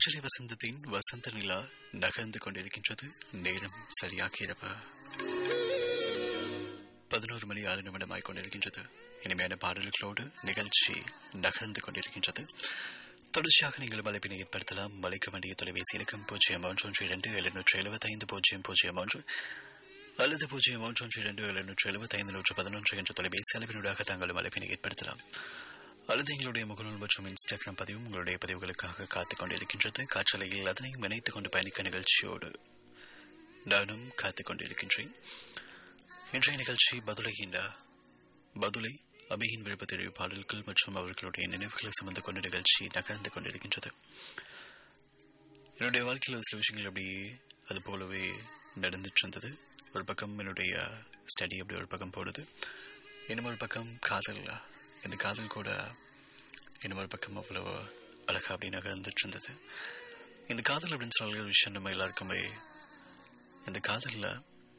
காற்றலை வசந்தத்தின் வசந்த நிலா நகர்ந்து கொண்டிருக்கின்றது நேரம் சரியாக இரவு பதினோரு மணி ஆறு நிமிடமாய் கொண்டிருக்கின்றது இனிமையான பாடல்களோடு நிகழ்ச்சி நகர்ந்து கொண்டிருக்கின்றது தொடர்ச்சியாக நீங்கள் வலைப்பினை ஏற்படுத்தலாம் வலைக்க வேண்டிய தொலைபேசி இலக்கம் பூஜ்ஜியம் ஒன்று ஒன்று இரண்டு எழுநூற்று எழுபத்தைந்து பூஜ்ஜியம் பூஜ்ஜியம் ஒன்று அல்லது பூஜ்ஜியம் ஒன்று ஒன்று இரண்டு எழுநூற்று எழுபத்தைந்து நூற்று பதினொன்று என்ற தொலைபேசி அளவினூடாக தாங்கள் வலைப்பினை ஏற்படுத்தலாம் அல்லது எங்களுடைய முகநூல் மற்றும் இன்ஸ்டாகிராம் பதிவும் உங்களுடைய பதிவுகளுக்காக காத்துக் கொண்டிருக்கின்றது காற்றலையில் அதனையும் இணைத்துக் கொண்டு பயணிக்க நிகழ்ச்சியோடு நானும் காத்துக் கொண்டிருக்கின்றேன் இன்றைய நிகழ்ச்சி பதுளையின் பதுளை அபியின் விருப்ப தெரிவு பாடல்கள் மற்றும் அவர்களுடைய நினைவுகளை சுமந்து கொண்ட நிகழ்ச்சி நகர்ந்து கொண்டிருக்கின்றது என்னுடைய வாழ்க்கையில் ஒரு சில விஷயங்கள் அப்படியே அது போலவே நடந்துட்டு இருந்தது ஒரு பக்கம் என்னுடைய ஸ்டடி அப்படி ஒரு பக்கம் போடுது இன்னும் ஒரு பக்கம் காதல் இந்த காதல் கூட இன்னும் ஒரு பக்கம் அவ்வளோ அழகா அப்படி நகர்ந்துட்டு இருந்தது இந்த காதல் அப்படின்னு சொல்ல ஒரு விஷயம் நம்ம எல்லாருக்குமே இந்த காதலில்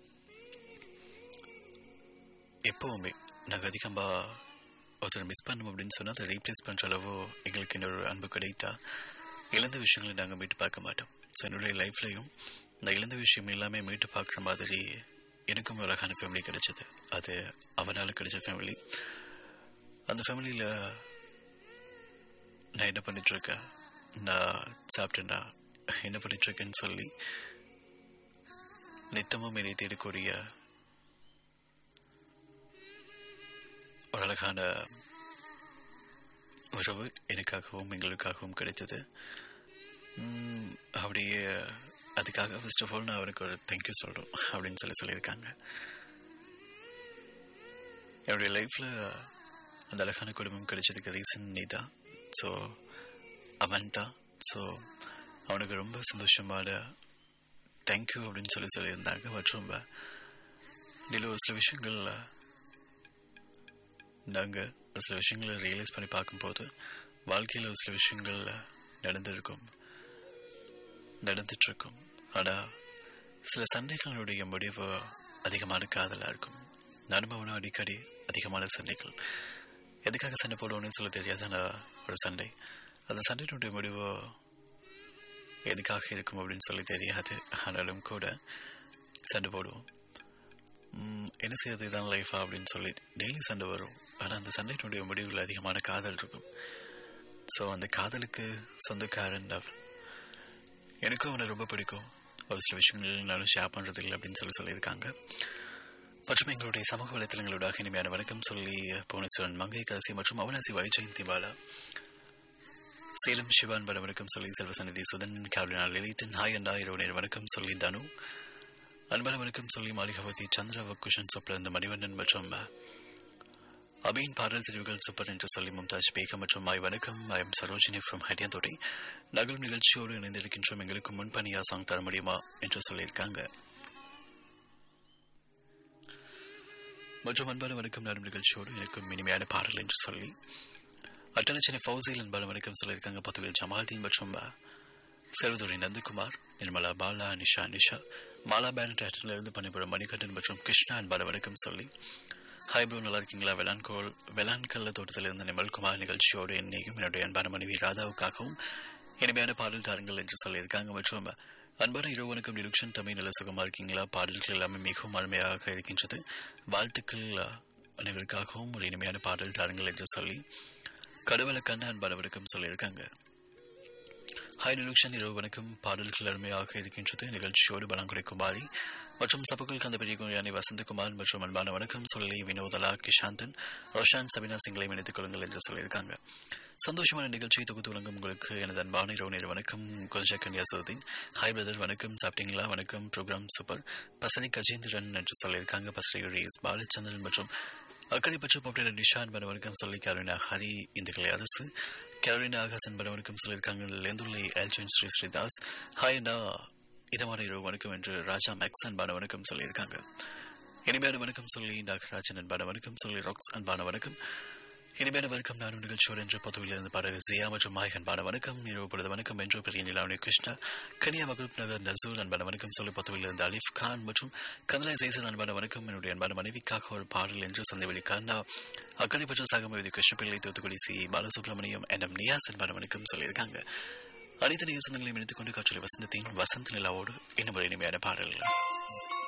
எப்போவுமே நாங்கள் அதிகமாக ஒருத்தர் மிஸ் பண்ணோம் அப்படின்னு சொன்னால் அதை ரீப்ளேஸ் பண்ணுற அளவோ எங்களுக்கு இன்னொரு அன்பு கிடைத்தா இழந்த விஷயங்களை நாங்கள் மீட்டு பார்க்க மாட்டோம் ஸோ என்னுடைய லைஃப்லையும் இந்த இழந்த விஷயம் எல்லாமே மீட்டு பார்க்குற மாதிரி எனக்கும் ஒரு அழகான ஃபேமிலி கிடைச்சது அது அவனால் கிடைச்ச ஃபேமிலி அந்த ஃபேமிலியில் நான் என்ன பண்ணிகிட்ருக்கேன் நான் சாப்பிட்டேன்டா என்ன பண்ணிகிட்ருக்கேன்னு சொல்லி நித்தமும் என்னை தேடக்கூடிய ஒரு அழகான உறவு எனக்காகவும் எங்களுக்காகவும் கிடைத்தது அப்படியே அதுக்காக ஃபர்ஸ்ட் ஆஃப் ஆல் நான் அவருக்கு ஒரு தேங்க்யூ சொல்கிறோம் அப்படின்னு சொல்லி சொல்லியிருக்காங்க என்னுடைய லைஃப்பில் அந்த அழகான குடும்பம் கிடைச்சதுக்கு ரீசன் நீ தான் ஸோ அவன் தான் ஸோ அவனுக்கு ரொம்ப சந்தோஷமான தேங்க்யூ அப்படின்னு சொல்லி சொல்லியிருந்தாங்க மற்றும் இதில் ஒரு சில விஷயங்கள் நாங்கள் ஒரு சில விஷயங்களை ரியலைஸ் பண்ணி பார்க்கும்போது வாழ்க்கையில் ஒரு சில விஷயங்கள் நடந்திருக்கும் நடந்துட்டுருக்கும் ஆனால் சில சண்டைகளுடைய முடிவு அதிகமான காதலாக இருக்கும் அனுபவம் அடிக்கடி அதிகமான சண்டைகள் எதுக்காக சண்டை போடுவோன்னு சொல்ல தெரியாதான ஒரு சண்டை அந்த சண்டையினுடைய முடிவு எதுக்காக இருக்கும் அப்படின்னு சொல்லி தெரியாது ஆனாலும் கூட சண்டை போடுவோம் என்ன செய்யறது இதுதான் லைஃபா அப்படின்னு சொல்லி டெய்லி சண்டை வரும் ஆனால் அந்த சண்டையினுடைய முடிவில் அதிகமான காதல் இருக்கும் ஸோ அந்த காதலுக்கு சொந்தக்காரன் அவன் எனக்கும் அவனை ரொம்ப பிடிக்கும் ஒரு சில விஷயங்கள் நானும் ஷேர் பண்ணுறது இல்லை அப்படின்னு சொல்லி சொல்லியிருக்காங்க மற்றும் எங்களுடைய சமூக வலைத்தளங்களோட இனிமையான வணக்கம் சொல்லி புவனேஸ்வரன் மங்கை கரசி மற்றும் அவனாசி வைஜெயந்தி பாலா சேலம் சிவான் பட வணக்கம் சொல்லி செல்வசநிதி சுதன் கேப்ரினா லலிதன் ஹாய் அண்டா இரவு நேரம் வணக்கம் சொல்லி தனு அன்பான வணக்கம் சொல்லி மாளிகவதி சந்திர வக்குஷன் சொப்பிலிருந்த மணிவண்ணன் மற்றும் அபியின் பாடல் தெரிவுகள் சூப்பர் என்று சொல்லி மும்தாஜ் பேகம் மற்றும் மாய் வணக்கம் ஐ எம் சரோஜினி ஃப்ரம் ஹரியாந்தோட்டை நகலும் நிகழ்ச்சியோடு இணைந்திருக்கின்றோம் எங்களுக்கு முன்பணியா சாங் தர முடியுமா என்று சொல்லியிருக்காங்க மற்றும் அன்பான வணக்கம் நாடும் நிகழ்ச்சியோடு எனக்கும் இனிமையான பாடல் என்று சொல்லி அட்டனச்சனை ஃபௌசில் அன்பான வணக்கம் சொல்லியிருக்காங்க பத்துவில் ஜமால்தீன் மற்றும் செல்வதுரை நந்தகுமார் நிர்மலா பாலா நிஷா நிஷா மாலா பேண்ட் இருந்து பணிபுரம் மணிகண்டன் மற்றும் கிருஷ்ணா அன்பான வணக்கம் சொல்லி ஹாய் ப்ரோ நல்லா இருக்கீங்களா வெளான்கோல் வெளான்கல்ல தோட்டத்திலிருந்து நிமல்குமார் நிகழ்ச்சியோடு என்னையும் என்னுடைய அன்பான மனைவி ராதாவுக்காகவும் இனிமையான பாடல் தாருங்கள் என்று சொல்லியிருக்காங்க மற்றும் அன்பான இரவனுக்கும் நிருக்ஷன் தமிழ் நல்ல சுகமாக இருக்கீங்களா பாடல்கள் எல்லாமே மிகவும் அருமையாக இருக்கின்றது வாழ்த்துக்கள் அனைவருக்காகவும் ஒரு இனிமையான பாடல் தாருங்கள் என்று சொல்லி கடவுளை கண்ண அன்பானவருக்கும் சொல்லியிருக்காங்க ஹாய் நிருக்ஷன் இரவு வணக்கம் பாடல்கள் அருமையாக இருக்கின்றது நிகழ்ச்சியோடு பலங்குடி குமாரி மற்றும் சபுகள் கந்த பெரிய குரியானி வசந்தகுமார் மற்றும் அன்பான வணக்கம் சொல்லி வினோதலா கிஷாந்தன் ரோஷான் சபினா சிங்களை இணைத்துக் கொள்ளுங்கள் என்று சொல்லியிருக்காங்க சந்தோஷமான நிகழ்ச்சியை தொகுத்து வழங்கும் உங்களுக்கு எனது அன்பான இரவு நேர வணக்கம் கொஞ்சம் கன்யாசுதீன் ஹாய் பிரதர் வணக்கம் சாப்பிட்டீங்களா வணக்கம் ப்ரோக்ராம் சூப்பர் பசரி கஜேந்திரன் என்று சொல்லியிருக்காங்க பசரி ரீஸ் பாலச்சந்திரன் மற்றும் அக்கறை பற்றி போட்டியில் நிஷா அன்பன வணக்கம் சொல்லி கேரளினா ஹரி இந்துக்களை அரசு கேரளினா ஆகாசன் பன வணக்கம் சொல்லியிருக்காங்க லேந்துள்ளை எல்ஜன் ஸ்ரீ ஸ்ரீதாஸ் ஹாய் அண்ணா இதமான இரவு வணக்கம் என்று ராஜா மேக்ஸ் அன்பான வணக்கம் சொல்லியிருக்காங்க இனிமையான வணக்கம் சொல்லி நாகராஜன் அன்பான வணக்கம் சொல்லி ராக்ஸ் அன்பான வணக்கம் இனிமையான வணக்கம் நானும் நிகழ்ச்சியோடு என்று பொதுவில் இருந்து பாடகர் ஜியா மற்றும் மாய் அன்பான வணக்கம் இரவு பொழுது வணக்கம் என்று பெரிய நிலாவணி கிருஷ்ணா கன்னியா மகுப் நகர் நசூர் அன்பான வணக்கம் சொல்லி பொதுவில் இருந்து அலிஃப் கான் மற்றும் கந்தனா சேசன் அன்பான வணக்கம் என்னுடைய அன்பான மனைவிக்காக ஒரு பாடல் என்று சந்தேவெளி கண்ணா அக்கறை பற்ற சாகமதி Krishnapillai Thoothukudi C Balasubramaniam N M Niyas அன்பான வணக்கம் சொல்லியிருக்காங்க அனைத்து நேசங்களையும் இணைத்துக் கொண்டு காற்றலை வசந்தத்தின் வசந்த நிலாவோடு இன்னும் ஒரு இனிமையான பாடல்கள்